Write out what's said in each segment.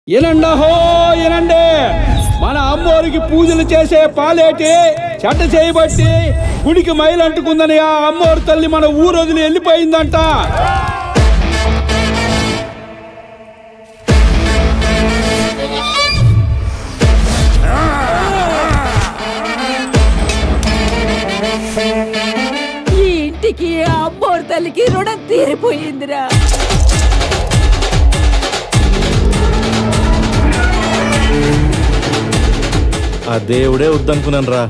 ఇనండహో ఇనండి మన అమ్మోరికి పూజలు చేసే పాలేటి చెడ్డ చేయబట్టి గుడికి మైలంటుకుందని ఆ అమ్మోరు తల్లి మన ఊరు వదిలి వెళ్ళిపోయిందంట ఈ ఇంటికి ఆ అమ్మోరు తల్లికి రుణం తీరిపోయిందిరా ఆ దేవుడే వద్దనుకున్నాను రా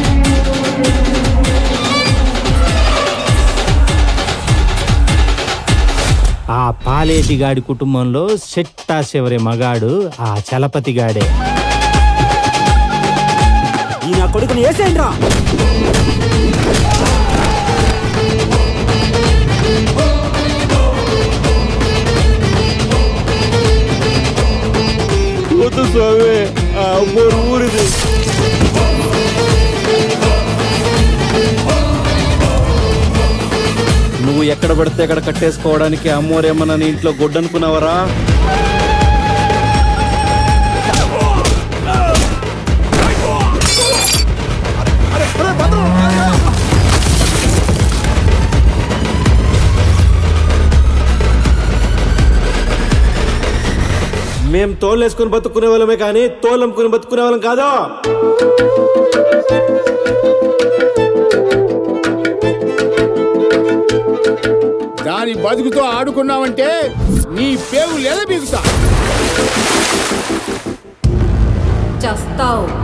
ఆ పాలేటిగాడి కుటుంబంలో చెట్టా చివరి మగాడు ఆ చలపతిగాడే ఈ నా కొడుకుని వేసేయండి రా వద్దు స్వామి ఆ అమ్మోరు ఊరిది నువ్వు ఎక్కడ పడితే అక్కడ కట్టేసుకోవడానికి అమ్మోరేమన్నా నీ ఇంట్లో గొడ్డనుకున్నావరా మేం తోలేసుకుని బతుకునే వాళ్ళమే కానీ తోలమ్ముకుని బతుకునే వాళ్ళం కాదు దాని బతుకుతో ఆడుకున్నావంటే నీ పేగు లేదా బీగుతా చస్తావు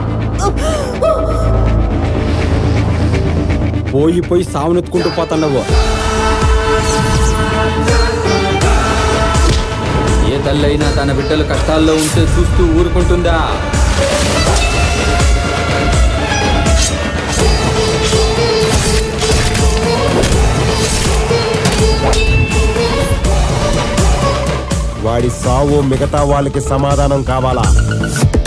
పోయి పోయి సావునెత్తుకుంటూ పోతాండవు ఏ తల్లైనా తన బిడ్డలు కష్టాల్లో ఉంటే చూస్తూ ఊరుకుంటుందా వాడి సావు మిగతా వాళ్ళకి సమాధానం కావాలా